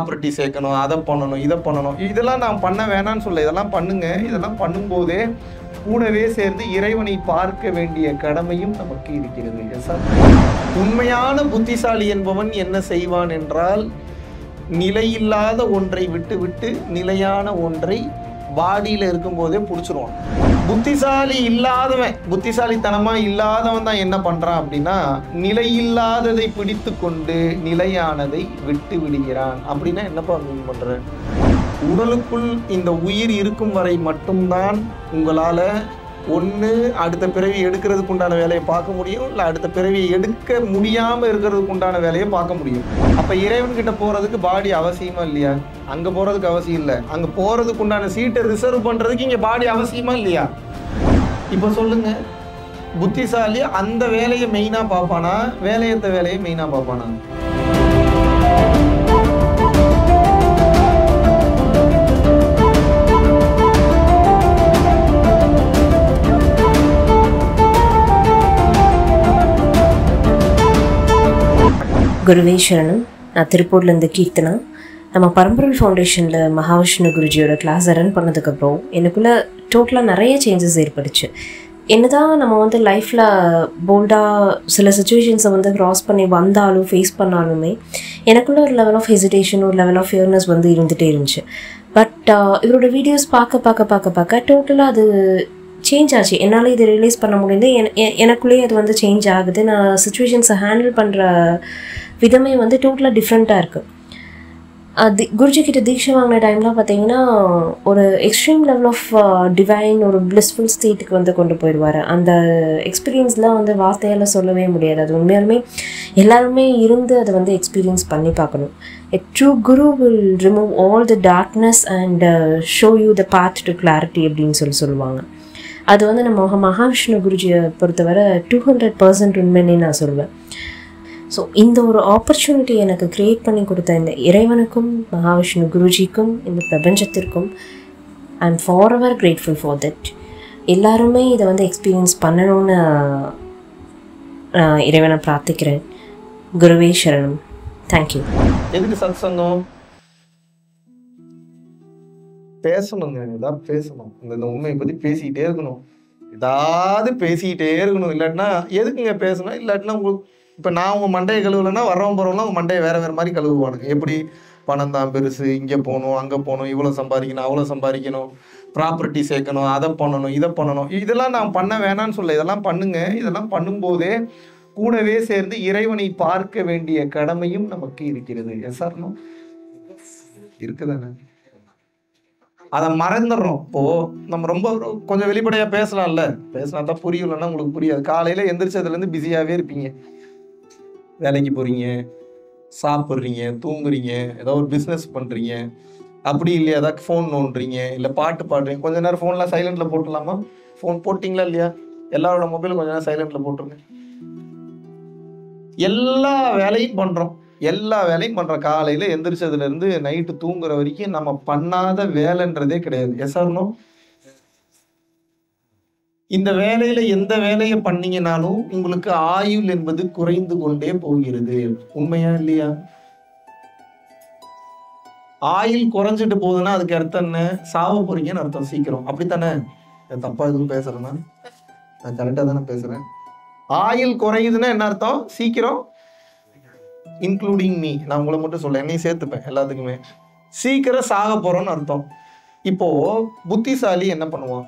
Property சேர்க்கணும் அதை பண்ணணும் இதை பண்ணணும் இதெல்லாம் நான் பண்ண வேணாம்னு சொல்ல இதெல்லாம் பண்ணுங்க இதெல்லாம் பண்ணும்போதே கூடவே சேர்ந்து இறைவனை பார்க்க வேண்டிய கடமையும் நமக்கு இருக்கிறது Yes, sir. உண்மையான புத்திசாலி என்பவன் என்ன செய்வான் என்றால் நிலையில்லாத ஒன்றை விட்டு விட்டு நிலையான ஒன்றை வாடியில் இருக்கும்போதே பிடிச்சிருவான் புத்திசாலி இல்லாதவன் புத்திசாலித்தனமா இல்லாதவன் தான் என்ன பண்றான் அப்படின்னா நிலையில்லாததை பிடித்து கொண்டு நிலையானதை விட்டு விடுகிறான் அப்படின்னா என்னப்பா மீன் பண்ற உடலுக்குள் இந்த உயிர் இருக்கும் வரை மட்டும்தான் உங்களால ஒன்று அடுத்த பிறவி எடுக்கிறதுக்கு உண்டான வேலையை பார்க்க முடியும் இல்லை அடுத்த பிறவியை எடுக்க முடியாமல் இருக்கிறதுக்கு உண்டான வேலையை பார்க்க முடியும் அப்போ இறைவன்கிட்ட போகிறதுக்கு பாடி அவசியமா இல்லையா அங்கே போகிறதுக்கு அவசியம் இல்லை அங்கே போகிறதுக்கு உண்டான சீட்டை ரிசர்வ் பண்ணுறதுக்கு இங்கே பாடி அவசியமா இல்லையா இப்போ சொல்லுங்க புத்திசாலி அந்த வேலையை மெயினாக பார்ப்பானா வேலையத்த வேலையை மெயினாக பார்ப்பானா குருவே சரணம் நான் திருப்பூர்லேருந்து கீர்த்தனா நம்ம பரம்பரல் ஃபவுண்டேஷனில் மகாவிஷ்ணு குருஜியோட கிளாஸ் ரன் பண்ணதுக்கப்புறம் எனக்குள்ளே டோட்டலாக நிறைய சேஞ்சஸ் ஏற்பட்டுச்சு என்னதான் நம்ம வந்து லைஃப்பில் போல்டாக சில சுச்சுவேஷன்ஸை வந்து க்ராஸ் பண்ணி வந்தாலும் ஃபேஸ் பண்ணாலுமே எனக்குள்ள ஒரு லெவல் ஆஃப் ஹெசிடேஷன் ஒரு லெவல் ஆஃப் ஃபியர்னஸ் வந்து இருந்துகிட்டே இருந்துச்சு பட் இவரோட வீடியோஸ் பார்க்க பார்க்க பார்க்க பார்க்க டோட்டலாக அது சேஞ்ச் ஆச்சு என்னால் இதை ரியலைஸ் பண்ண முடியுது என- எ- எனக்குள்ளேயே அது வந்து சேஞ்ச் ஆகுது நான் சுச்சுவேஷன்ஸை ஹேண்டில் பண்ணுற விதமே வந்து டோட்டலாக டிஃப்ரெண்ட்டாக இருக்குது அது குருஜி கிட்ட தீட்சை வாங்கின டைம்லாம் பார்த்தீங்கன்னா ஒரு எக்ஸ்ட்ரீம் லெவல் ஆஃப் டிவைன் ஒரு பிளிஸ்ஃபுல் ஸ்டேட்டுக்கு வந்து கொண்டு போயிடுவார் அந்த எக்ஸ்பீரியன்ஸ்லாம் வந்து வார்த்தையால் சொல்லவே முடியாது அது உண்மையாலுமே எல்லாருமே இருந்து அதை வந்து எக்ஸ்பீரியன்ஸ் பண்ணி பார்க்கணும் a true guru will remove all the darkness and show you the path to clarity அப்படின்னு சொல்லி சொல்லுவாங்க அது வந்து நம்ம மகா- மகாவிஷ்ணு குருஜியை பொறுத்தவரை டூ ஹண்ட்ரட் பர்சன்ட் உண்மைன்னே நான் சொல்வேன் ஸோ இந்த ஒரு ஆப்பர்ச்சுனிட்டி எனக்கு க்ரியேட் பண்ணி கொடுத்த இந்த இறைவனுக்கும் மகாவிஷ்ணு குருஜிக்கும் இந்த பிரபஞ்சத்திற்கும் I am forever grateful for that எல்லாருமே இதை வந்து எக்ஸ்பீரியன்ஸ் பண்ணணும்னு நான் இறைவனை பிரார்த்திக்கிறேன் குருவே சரணம் தேங்க்யூ எதுக்கு சத் சங்கம் பேசணுங்க ஏதாவது பேசணும் இந்த இந்த உண்மையை பத்தி பேசிக்கிட்டே இருக்கணும் ஏதாவது பேசிக்கிட்டே இருக்கணும் இல்லாட்டினா எதுக்குங்க பேசணும் இல்லாட்டினா உங்களுக்கு இப்போ நான் உங்க மண்டையை கழுவலைன்னா வரவன் போகிறவங்களாம் உங்க மண்டையை வேற வேற மாதிரி கழுவுவானுங்க எப்படி பணம் தான் பெருசு இங்கே போகணும் அங்கே போகணும் இவ்வளோ சம்பாதிக்கணும் அவ்வளோ சம்பாதிக்கணும் ப்ராப்பர்ட்டி சேர்க்கணும் அதை பண்ணணும் இதை பண்ணணும் இதெல்லாம் நான் பண்ண வேணாம்னு சொல்ல இதெல்லாம் பண்ணுங்க இதெல்லாம் பண்ணும்போதே கூடவே சேர்ந்து இறைவனை பார்க்க வேண்டிய கடமையும் நமக்கு இருக்கிறது எஸ் ஆர் நோ இருக்குதானே அதை மறந்துடுறோம் இப்போ நம்ம ரொம்ப ஒரு- கொஞ்சம் வெளிப்படையா பேசலாம்ல பேசினா தான் புரியலன்னா உங்களுக்கு புரியாது காலையில எந்திரிச்சதுல இருந்து பிஸியாவே இருப்பீங்க வேலைக்கு போறீங்க சாப்பிட்றீங்க தூங்குறீங்க ஏதோ ஒரு பிஸ்னஸ் பண்றீங்க அப்படி இல்லையா ஏதாவது ஃபோன் நோண்டுறீங்க இல்லை பாட்டு பாடுறீங்க கொஞ்ச நேரம் ஃபோன்லாம் சைலண்ட்ல போட்டுடலாமா ஃபோன் போட்டிங்களா இல்லையா எல்லாரோட மொபைல் கொஞ்ச நேரம் சைலண்ட்ல போட்டுருங்க எல்லா வேலையும் பண்றோம் எல்லா வேலையும் பண்றோம் காலையில எந்திரிச்சதுல இருந்து நைட்டு தூங்குற வரைக்கும் நம்ம பண்ணாத வேலைன்றதே கிடையாது எஸ் ஆர்னோ இந்த வேலையில எந்த வேலையை பண்ணீங்கனாலும் உங்களுக்கு ஆயுள் என்பது குறைந்து கொண்டே போகிறது உண்மையா இல்லையா ஆயுள் குறைஞ்சிட்டு போகுதுன்னா அதுக்கு அர்த்தம் என்ன சாவ போறீங்கன்னு அர்த்தம் சீக்கிரம் அப்படித்தானே நான் தப்பா எதுவும் பேசுறேன்னா நான் கரெக்டா தானே பேசுறேன் ஆயுள் குறையுதுன்னா என்ன அர்த்தம் சீக்கிரம் இன்க்ளூடிங் மீ நான் உங்களை மட்டும் சொல்ல என்னையும் சேர்த்துப்பேன் எல்லாத்துக்குமே சீக்கிரம் சாக போறோம்னு அர்த்தம் இப்போ புத்திசாலி என்ன பண்ணுவான்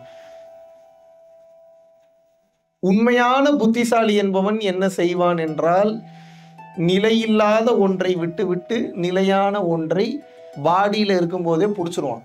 உண்மையான புத்திசாலி என்பவன் என்ன செய்வான் என்றால் நிலையில்லாத ஒன்றை விட்டு விட்டு நிலையான ஒன்றை வாடியில இருக்கும்போதே பிடிச்சிருவான்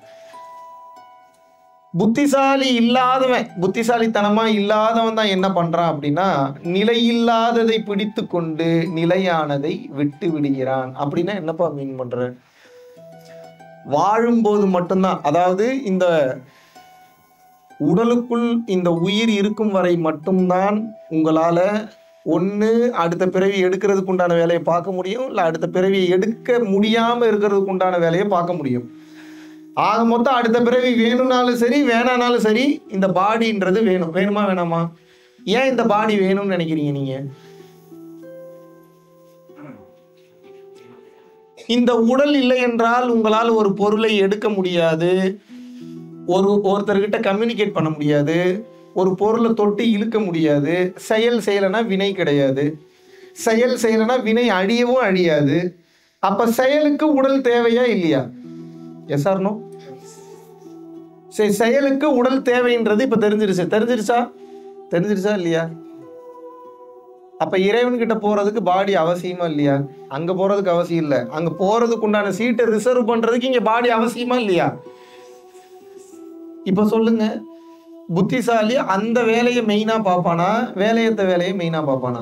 புத்திசாலி இல்லாதவன் புத்திசாலித்தனமா இல்லாதவன் தான் என்ன பண்றான் அப்படின்னா நிலையில்லாததை பிடித்து கொண்டு நிலையானதை விட்டு விடுகிறான் அப்படின்னா என்னப்பா மீன் பண்ற வாழும்போது மட்டும்தான் அதாவது இந்த உடலுக்குள் இந்த உயிர் இருக்கும் வரை மட்டும்தான் உங்களால ஒன்று அடுத்த பிறவி எடுக்கிறதுக்கு உண்டான வேலையை பார்க்க முடியும் இல்லை அடுத்த பிறவியை எடுக்க முடியாம இருக்கிறதுக்கு உண்டான வேலையை பார்க்க முடியும் ஆக மொத்தம் அடுத்த பிறவி வேணும்னாலும் சரி வேணானாலும் சரி இந்த பாடின்றது வேணும் வேணுமா வேணாமா ஏன் இந்த பாடி வேணும்னு நினைக்கிறீங்க நீங்க இந்த உடல் இல்லை என்றால் உங்களால் ஒரு பொருளை எடுக்க முடியாது ஒரு ஒருத்தர்கிட்ட கம்யூனிகேட் பண்ண முடியாது ஒரு பொருளை தொட்டு இழுக்க முடியாது செயல் செய்யலைன்னா வினை கிடையாது செயல் செய்யலைன்னா வினை அழியவும் அழியாது அப்ப செயலுக்கு உடல் தேவையா இல்லையா எஸ் ஆர் நோ சரி செயலுக்கு உடல் தேவைன்றது இப்ப தெரிஞ்சிருச்சு தெரிஞ்சிருச்சா தெரிஞ்சிருச்சா இல்லையா அப்ப இறைவன் கிட்ட போறதுக்கு பாடி அவசியமா இல்லையா அங்க போறதுக்கு அவசியம் இல்லை அங்க போறதுக்கு உண்டான சீட்டை ரிசர்வ் பண்றதுக்கு இங்க பாடி அவசியமா இல்லையா இப்ப சொல்லுங்க புத்திசாலி அந்த வேலையை மெயினா பார்ப்பானா வேலையத்த வேலையை மெயினா பார்ப்பானா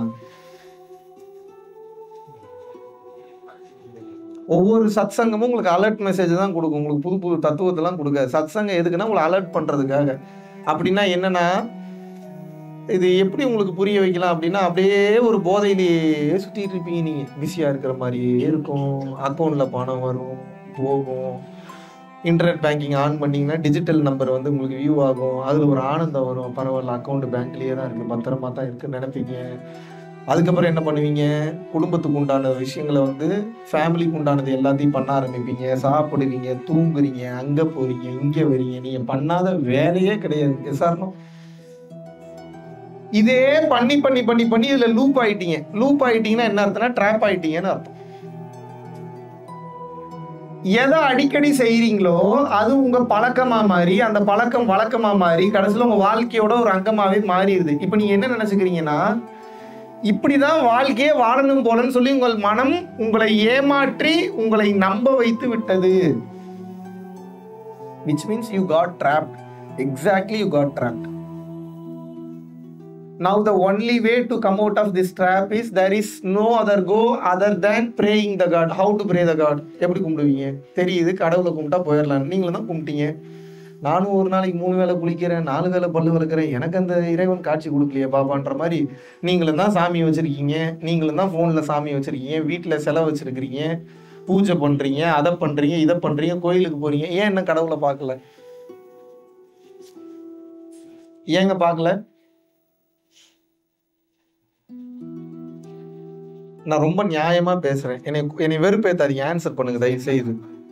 ஒவ்வொரு சத்சங்கமும் உங்களுக்கு அலர்ட் மெசேஜ் தான் கொடுக்கும் உங்களுக்கு புது புது தத்துவத்தெல்லாம் கொடுக்காது சத்சங்கம் எதுக்குன்னா உங்களை அலர்ட் பண்றதுக்காக அப்படின்னா என்னன்னா இது எப்படி உங்களுக்கு புரிய வைக்கலாம் அப்படின்னா அப்படியே ஒரு போதையிலேயே சுத்திட்டு இருப்பீங்க நீங்க பிஸியா இருக்கிற மாதிரியே இருக்கும் அக்கௌண்ட்ல பணம் வரும் போகும் இன்டர்நெட் பேங்கிங் ஆன் பண்ணீங்கன்னா டிஜிட்டல் நம்பர் வந்து உங்களுக்கு வியூ ஆகும் அதில் ஒரு ஆனந்தம் வரும் பரவாயில்ல அக்கௌண்ட் பேங்க்லேயே தான் இருக்குது பத்திரமா தான் இருக்குன்னு நினைப்பீங்க அதுக்கப்புறம் என்ன பண்ணுவீங்க குடும்பத்துக்கு உண்டான விஷயங்களை வந்து ஃபேமிலிக்கு உண்டானது எல்லாத்தையும் பண்ண ஆரம்பிப்பீங்க சாப்பிடுவீங்க தூங்குறீங்க அங்கே போறீங்க இங்கே வரீங்க நீங்கள் பண்ணாத வேலையே கிடையாது எசாரணம் இதே பண்ணி பண்ணி பண்ணி பண்ணி இதில் லூப் ஆயிட்டீங்க லூப் ஆயிட்டீங்கன்னா என்ன அர்த்தம்னா ட்ராப் ஆயிட்டீங்கன்னு அர்த்தம் எதை அடிக்கடி செய்றீங்களோ அது உங்க பழக்கமா மாறி அந்த பழக்கம் வழக்கமா மாறி கடைசியில் உங்க வாழ்க்கையோட ஒரு அங்கமாவே மாறிடுது இப்போ நீங்க என்ன நினைச்சுக்கிறீங்கன்னா இப்படிதான் வாழ்க்கையே வாழணும் போலன்னு சொல்லி உங்கள் மனம் உங்களை ஏமாற்றி உங்களை நம்ப வைத்து விட்டது which means you got trapped exactly you got trapped now the only way to come out of this trap is there is no other go other than praying the god how to pray the god எப்படி கும்பிடுவீங்க தெரியுது கடவுளை கும்பிட்டா போயிடலாம் நீங்களும் தான் கும்பிட்டீங்க நானும் ஒரு நாளைக்கு மூணு வேளை குளிக்கிறேன் நாலு வேளை பல்லு விளக்குறேன் எனக்கு அந்த இறைவன் காட்சி கொடுக்கலையே பாப்பான்ற மாதிரி நீங்களும் தான் சாமி வச்சிருக்கீங்க நீங்களும் தான் ஃபோனில் சாமி வச்சிருக்கீங்க வீட்டில் செலவு வச்சிருக்கிறீங்க பூஜை பண்றீங்க அதை பண்றீங்க இதை பண்றீங்க கோயிலுக்கு போறீங்க ஏன் என்ன கடவுளை பார்க்கல ஏங்க பார்க்கல நான் ரொம்ப நியாயமா பேசுறேன் என்னை என்னை வெறுப்பேத்தாதீங்க ஆன்சர் பண்ணுங்க தயவு செய்து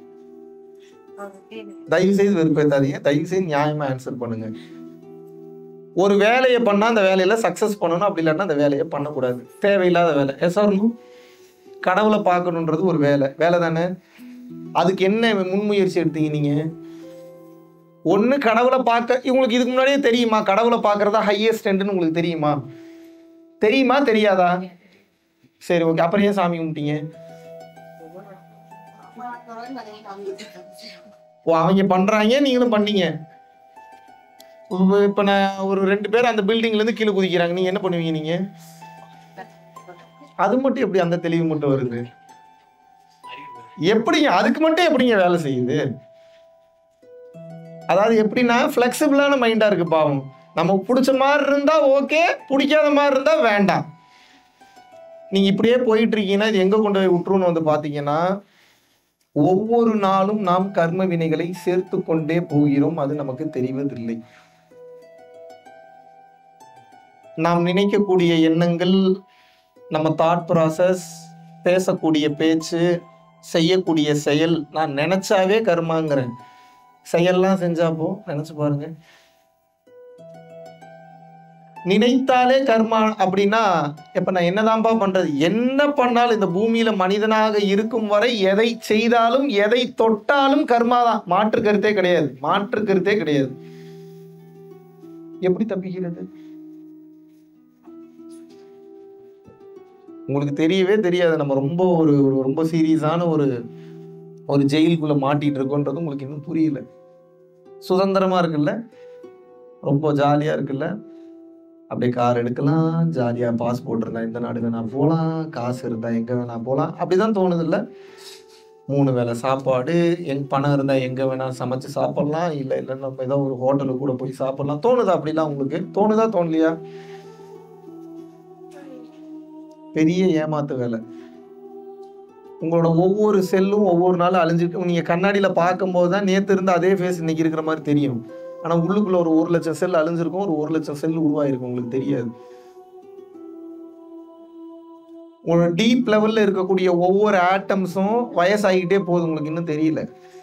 தயவு செய்து வெறுப்பேத்தாதீங்க தயவு செய்து நியாயமா ஆன்சர் பண்ணுங்க ஒரு வேலையை பண்ணா அந்த வேலையில சக்சஸ் பண்ணணும் அப்படி இல்லைன்னா அந்த வேலையை பண்ணக்கூடாது தேவையில்லாத வேலை எஸ் கடவுளை பார்க்கணுன்றது ஒரு வேலை வேலை தானே அதுக்கு என்ன முன்முயற்சி எடுத்தீங்க நீங்க ஒண்ணு கடவுளை பார்க்க உங்களுக்கு இதுக்கு முன்னாடியே தெரியுமா கடவுளை பார்க்கறதா ஹையஸ்ட் எண்டுன்னு உங்களுக்கு தெரியுமா தெரியுமா தெரியாதா சரி ஓகே அப்புறம் ஏன் சாமி கும்பிட்டீங்க ஓ அவங்க பண்றாங்க நீங்களும் பண்ணீங்க இப்ப- இப்ப நான் ஒரு ரெண்டு பேர் அந்த பில்டிங்ல இருந்து கீழே குதிக்கிறாங்க நீங்க என்ன பண்ணுவீங்க நீங்க அது மட்டும் எப்படி அந்த தெளிவு மட்டும் வருது எப்படிங்க அதுக்கு மட்டும் எப்படிங்க வேலை செய்யுது அதாவது எப்படின்னா ஃப்ளெக்சிபிளான மைண்டா இருக்கு பாவம் நமக்கு பிடிச்ச மாதிரி இருந்தா ஓகே பிடிக்காத மாதிரி இருந்தா வேண்டாம் நீங்க இப்படியே போயிட்டு இருக்கீங்கன்னா இது எங்க கொண்டு போய் விட்டுருன்னு வந்து பாத்தீங்கன்னா ஒவ்வொரு நாளும் நாம் கர்ம வினைகளை சேர்த்து கொண்டே போகிறோம் அது நமக்கு தெரிவதில்லை நாம் நினைக்கக்கூடிய எண்ணங்கள் நம்ம தாட் ப்ராசஸ் பேசக்கூடிய பேச்சு செய்யக்கூடிய செயல் நான் நினைச்சாவே கர்மாங்கிறேன் செயல்லாம் செஞ்சாப்போ நினைச்சு பாருங்க நினைத்தாலே கர்மா அப்படின்னா இப்ப நான் என்னதான்பா பண்றது என்ன பண்ணாலும் இந்த பூமியில மனிதனாக இருக்கும் வரை எதை செய்தாலும் எதை தொட்டாலும் கர்மா தான் மாற்று கருத்தே கிடையாது மாற்று கருத்தே கிடையாது எப்படி தப்பிக்கிறது உங்களுக்கு தெரியவே தெரியாது நம்ம ரொம்ப ஒரு ஒரு ரொம்ப சீரியஸான ஒரு ஒரு ஜெயிலுக்குள்ள மாட்டிட்டு இருக்கோன்றது உங்களுக்கு இன்னும் புரியல சுதந்திரமா இருக்குல்ல ரொம்ப ஜாலியா இருக்குல்ல அப்படியே கார் எடுக்கலாம் ஜாலியா பாஸ்போர்ட் இருந்தா இந்த நாடு வேணா போகலாம் காசு இருந்தா எங்க வேணா போகலாம் அப்படிதான் தோணுது இல்ல மூணு வேளை சாப்பாடு எங் பணம் இருந்தா எங்க வேணா சமைச்சு சாப்பிடலாம் இல்ல இல்ல நம்ம ஏதோ ஒரு ஹோட்டலுக்கு கூட போய் சாப்பிடலாம் தோணுதா அப்படிலாம் உங்களுக்கு தோணுதா தோணலையா பெரிய ஏமாத்து வேலை உங்களோட ஒவ்வொரு செல்லும் ஒவ்வொரு நாளும் அழிஞ்சிட்டு நீங்க கண்ணாடியில பார்க்கும்போது தான் நேத்து இருந்த அதே ஃபேஸ் இன்னைக்கு இருக்கிற மாதிரி தெரியும் ஆனா உள்ளுக்குள்ள ஒரு ஒரு லட்சம் செல் அழிஞ்சிருக்கும் ஒரு ஒரு லட்சம் செல் உருவாயிருக்கும் உங்களுக்கு தெரியாது ஒரு டீப் லெவல்ல இருக்கக்கூடிய ஒவ்வொரு ஆட்டம்ஸும் வயசாகிக்கிட்டே போகுது உங்களுக்கு இன்னும் தெரியல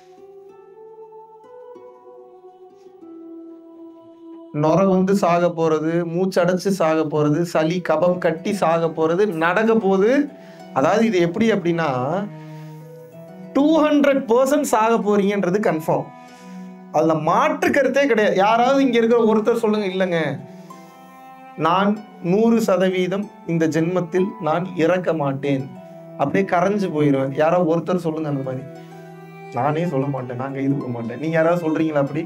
நொர வந்து சாக போறது மூச்சடைச்சு சாக போறது சளி கபம் கட்டி சாக போறது நடக்க போகுது அதாவது இது எப்படி அப்படின்னா டூ ஹண்ட்ரட் பர்சன்ட் சாக போறீங்கன்றது கன்ஃபார்ம் அதுல மாற்று கருத்தே கிடையாது யாராவது இங்க இருக்கிற ஒருத்தர் சொல்லுங்க இல்லைங்க நான் நூறு சதவீதம் இந்த ஜென்மத்தில் நான் இறக்க மாட்டேன் அப்படியே கரைஞ்சு போயிடுவேன் யாராவது ஒருத்தர் சொல்லுங்க அந்த மாதிரி நானே சொல்ல மாட்டேன் நாங்க இது பண்ண மாட்டேன் நீங்க யாராவது சொல்றீங்களா அப்படி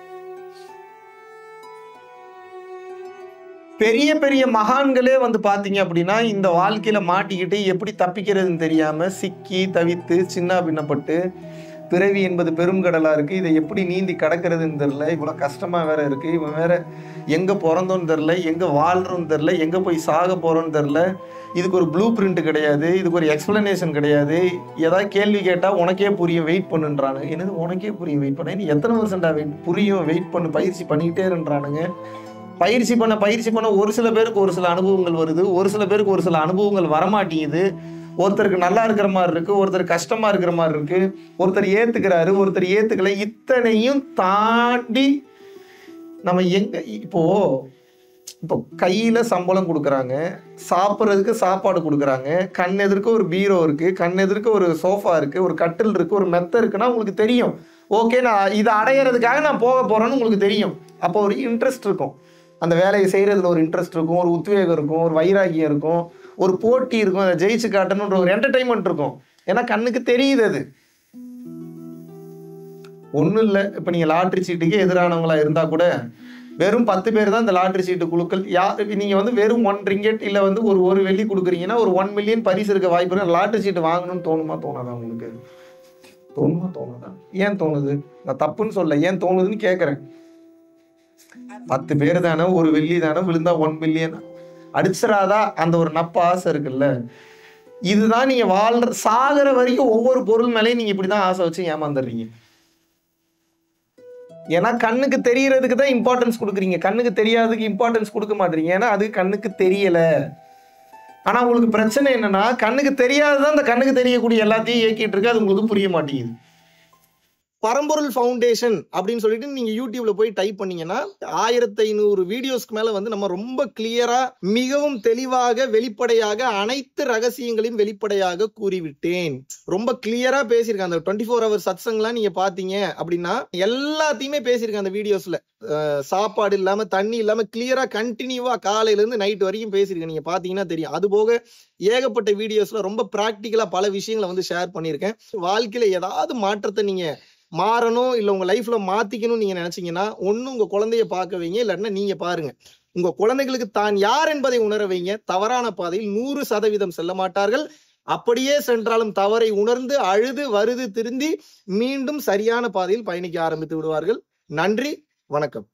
பெரிய பெரிய மகான்களே வந்து பாத்தீங்க அப்படின்னா இந்த வாழ்க்கையில மாட்டிக்கிட்டு எப்படி தப்பிக்கிறதுன்னு தெரியாம சிக்கி தவித்து சின்ன பின்னப்பட்டு பிறவி என்பது பெருங்கடலா இருக்கு இதை எப்படி நீந்தி கடக்கிறதுன்னு தெரியல இவ்வளவு கஷ்டமா வேற இருக்கு இவன் வேற எங்க பிறந்தோன்னு தெரில எங்க வாழ்றோன்னு தெரில எங்க போய் சாக போறோன்னு தெரில இதுக்கு ஒரு ப்ளூ பிரிண்ட் கிடையாது இதுக்கு ஒரு எக்ஸ்பிளனேஷன் கிடையாது ஏதாவது கேள்வி கேட்டா உனக்கே புரியும் வெயிட் பண்ணுன்றாங்க என்னது உனக்கே புரியும் வெயிட் பண்ண இன்னும் எத்தனை வருஷம்டா வெயிட் புரியும் வெயிட் பண்ணு பயிற்சி பண்ணிக்கிட்டே இருன்றானுங்க பயிற்சி பண்ண பயிற்சி பண்ண ஒரு சில பேருக்கு ஒரு சில அனுபவங்கள் வருது ஒரு சில பேருக்கு ஒரு சில அனுபவங்கள் வரமாட்டேங்குது ஒருத்தருக்கு நல்லா இருக்கிற மாதிரி இருக்கு ஒருத்தர் கஷ்டமா இருக்கிற மாதிரி இருக்கு ஒருத்தர் ஏத்துக்கிறாரு ஒருத்தர் ஏத்துக்கல இத்தனையும் தாண்டி நம்ம எங்க இப்போ இப்போ கையில சம்பளம் கொடுக்குறாங்க சாப்பிட்றதுக்கு சாப்பாடு கொடுக்குறாங்க கண் எதிர்க்க ஒரு பீரோ இருக்கு கண் எதிர்க்க ஒரு சோஃபா இருக்கு ஒரு கட்டில் இருக்கு ஒரு மெத்த இருக்குன்னா உங்களுக்கு தெரியும் ஓகே நான் இதை அடையிறதுக்காக நான் போக போறேன்னு உங்களுக்கு தெரியும் அப்போ ஒரு இன்ட்ரெஸ்ட் இருக்கும் அந்த வேலையை செய்யறதுல ஒரு இன்ட்ரெஸ்ட் இருக்கும் ஒரு உத்வேகம் இருக்கும் ஒரு வைராகியம் இருக்கும் ஒரு போட்டி இருக்கும் அதை ஜெயிச்சு காட்டணுன்ற ஒரு என்டர்டைன்மெண்ட் இருக்கும் ஏன்னா கண்ணுக்கு தெரியுது அது ஒன்றும் இல்லை இப்போ நீங்கள் லாட்ரி சீட்டுக்கு எதிரானவங்களா இருந்தால் கூட வெறும் பத்து பேர் தான் இந்த லாட்ரி சீட்டு குழுக்கள் யார் நீங்கள் வந்து வெறும் ஒன் ரிங்கெட் இல்லை வந்து ஒரு ஒரு வெள்ளி கொடுக்குறீங்கன்னா ஒரு ஒன் மில்லியன் பரிசு இருக்க வாய்ப்பு இருக்கு லாட்ரி சீட்டு வாங்கணும்னு தோணுமா தோணாதா உங்களுக்கு தோணுமா தோணுதா ஏன் தோணுது நான் தப்புன்னு சொல்ல ஏன் தோணுதுன்னு கேட்குறேன் பத்து பேர் தானே ஒரு வெள்ளி தானே விழுந்தா ஒன் மில்லியன் அடிச்சிடாதா அந்த ஒரு நப்ப ஆசை இருக்குல்ல இதுதான் நீங்க வாழ்ற சாகிற வரைக்கும் ஒவ்வொரு பொருள் மேலேயும் நீங்க இப்படிதான் ஆசை வச்சு ஏமாந்துடுறீங்க ஏன்னா கண்ணுக்கு தெரியறதுக்கு தான் இம்பார்ட்டன்ஸ் கொடுக்குறீங்க கண்ணுக்கு தெரியாததுக்கு இம்பார்ட்டன்ஸ் கொடுக்க மாட்டீங்க ஏன்னா அது கண்ணுக்கு தெரியல ஆனா உங்களுக்கு பிரச்சனை என்னன்னா கண்ணுக்கு தெரியாததான் அந்த கண்ணுக்கு தெரியக்கூடிய எல்லாத்தையும் இயக்கிட்டு இருக்கு அது உங்களுக்கு புரிய மாட்டேங்குது பரம்பொருள் ஃபவுண்டேஷன் அப்படின்னு சொல்லிட்டு நீங்க யூடியூப்ல போய் டைப் பண்ணீங்கன்னா ஆயிரத்தி ஐநூறு வீடியோஸ்க்கு மேல வந்து நம்ம ரொம்ப கிளியரா மிகவும் தெளிவாக வெளிப்படையாக அனைத்து ரகசியங்களையும் வெளிப்படையாக கூறிவிட்டேன் ரொம்ப கிளியரா பேசியிருக்கேன் அந்த டுவெண்ட்டி ஃபோர் ஹவர் சத்சங்லாம் நீங்க பாத்தீங்க அப்படின்னா எல்லாத்தையுமே பேசியிருக்கேன் அந்த வீடியோஸ்ல அஹ் சாப்பாடு இல்லாம தண்ணி இல்லாம கிளியரா கண்டினியூவா காலையில இருந்து நைட் வரைக்கும் பேசியிருக்கேன் நீங்க பாத்தீங்கன்னா தெரியும் அது போக ஏகப்பட்ட வீடியோஸ்ல ரொம்ப பிராக்டிக்கலா பல விஷயங்களை வந்து ஷேர் பண்ணியிருக்கேன் வாழ்க்கையில ஏதாவது மாற்றத்தை நீங்க மாறணும் இல்ல உங்க லைஃப்ல மாத்திக்கணும்னு நீங்க நினைச்சீங்கன்னா ஒண்ணு உங்க குழந்தைய பார்க்க வைங்க இல்லைன்னா நீங்க பாருங்க உங்க குழந்தைகளுக்கு தான் யார் என்பதை உணர வைங்க தவறான பாதையில் நூறு சதவீதம் செல்ல மாட்டார்கள் அப்படியே சென்றாலும் தவறை உணர்ந்து அழுது வருது திருந்தி மீண்டும் சரியான பாதையில் பயணிக்க ஆரம்பித்து விடுவார்கள் நன்றி வணக்கம்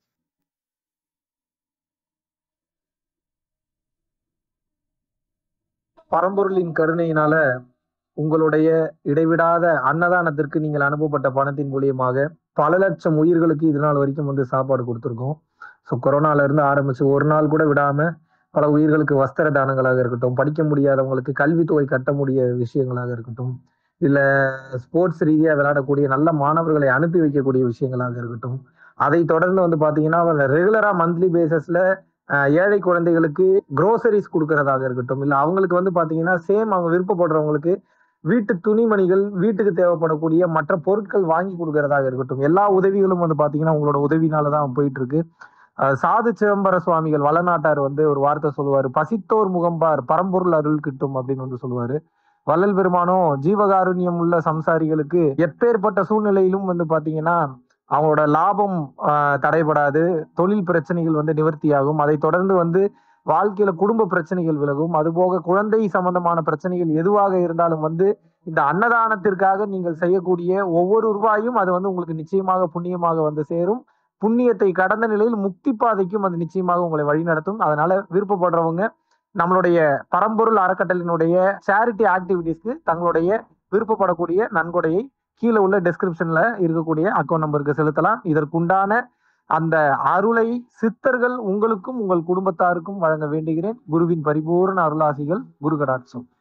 பரம்பொருளின் கருணையினால உங்களுடைய இடைவிடாத அன்னதானத்திற்கு நீங்கள் அனுப்பப்பட்ட பணத்தின் மூலியமாக பல லட்சம் உயிர்களுக்கு இது நாள் வரைக்கும் வந்து சாப்பாடு கொடுத்துருக்கோம் ஸோ கொரோனால இருந்து ஆரம்பிச்சு ஒரு நாள் கூட விடாம பல உயிர்களுக்கு வஸ்திர தானங்களாக இருக்கட்டும் படிக்க முடியாதவங்களுக்கு கல்வித்தொகை கட்ட முடிய விஷயங்களாக இருக்கட்டும் இல்ல ஸ்போர்ட்ஸ் ரீதியா விளையாடக்கூடிய நல்ல மாணவர்களை அனுப்பி வைக்கக்கூடிய விஷயங்களாக இருக்கட்டும் அதை தொடர்ந்து வந்து பாத்தீங்கன்னா ரெகுலரா மந்த்லி பேசிஸ்ல ஏழை குழந்தைகளுக்கு க்ரோசரிஸ் கொடுக்கறதாக இருக்கட்டும் இல்ல அவங்களுக்கு வந்து பாத்தீங்கன்னா சேம் அவங்க விருப்பப்படுறவங்களுக்கு வீட்டு துணிமணிகள் வீட்டுக்கு தேவைப்படக்கூடிய மற்ற பொருட்கள் வாங்கி கொடுக்கறதாக இருக்கட்டும் எல்லா உதவிகளும் வந்து பாத்தீங்கன்னா உங்களோட உதவினால தான் போயிட்டு இருக்கு அஹ் சாது சிதம்பர சுவாமிகள் வளநாட்டார் வந்து ஒரு வார்த்தை சொல்லுவாரு பசித்தோர் முகம்பார் பரம்பொருள் அருள் கிட்டும் அப்படின்னு வந்து சொல்லுவாரு வள்ளல் பெருமானும் ஜீவகாருண்யம் உள்ள சம்சாரிகளுக்கு எப்பேற்பட்ட சூழ்நிலையிலும் வந்து பாத்தீங்கன்னா அவங்களோட லாபம் ஆஹ், தடைபடாது தொழில் பிரச்சனைகள் வந்து நிவர்த்தியாகும் அதை தொடர்ந்து வந்து வாழ்க்கையில குடும்ப பிரச்சனைகள் விலகும் அதுபோக குழந்தை சம்பந்தமான பிரச்சனைகள் எதுவாக இருந்தாலும் வந்து இந்த அன்னதானத்திற்காக நீங்கள் செய்யக்கூடிய ஒவ்வொரு ரூபாயும் அது வந்து உங்களுக்கு நிச்சயமாக புண்ணியமாக வந்து சேரும் புண்ணியத்தை கடந்த நிலையில் முக்தி பாதைக்கும் அது நிச்சயமாக உங்களை வழிநடத்தும் அதனால விருப்பப்படுறவங்க நம்மளுடைய பரம்பொருள் அறக்கட்டளையினுடைய சேரிட்டி ஆக்டிவிட்டீஸ்க்கு தங்களுடைய விருப்பப்படக்கூடிய நன்கொடையை கீழே உள்ள டெஸ்கிரிப்ஷன்ல இருக்கக்கூடிய அக்கௌண்ட் நம்பருக்கு செலுத்தலாம் இதற்குண்டான அந்த அருளை சித்தர்கள் உங்களுக்கும் உங்கள் குடும்பத்தாருக்கும் வழங்க வேண்டுகிறேன் குருவின் பரிபூர்ண அருளாசிகள் குரு கடாட்சம்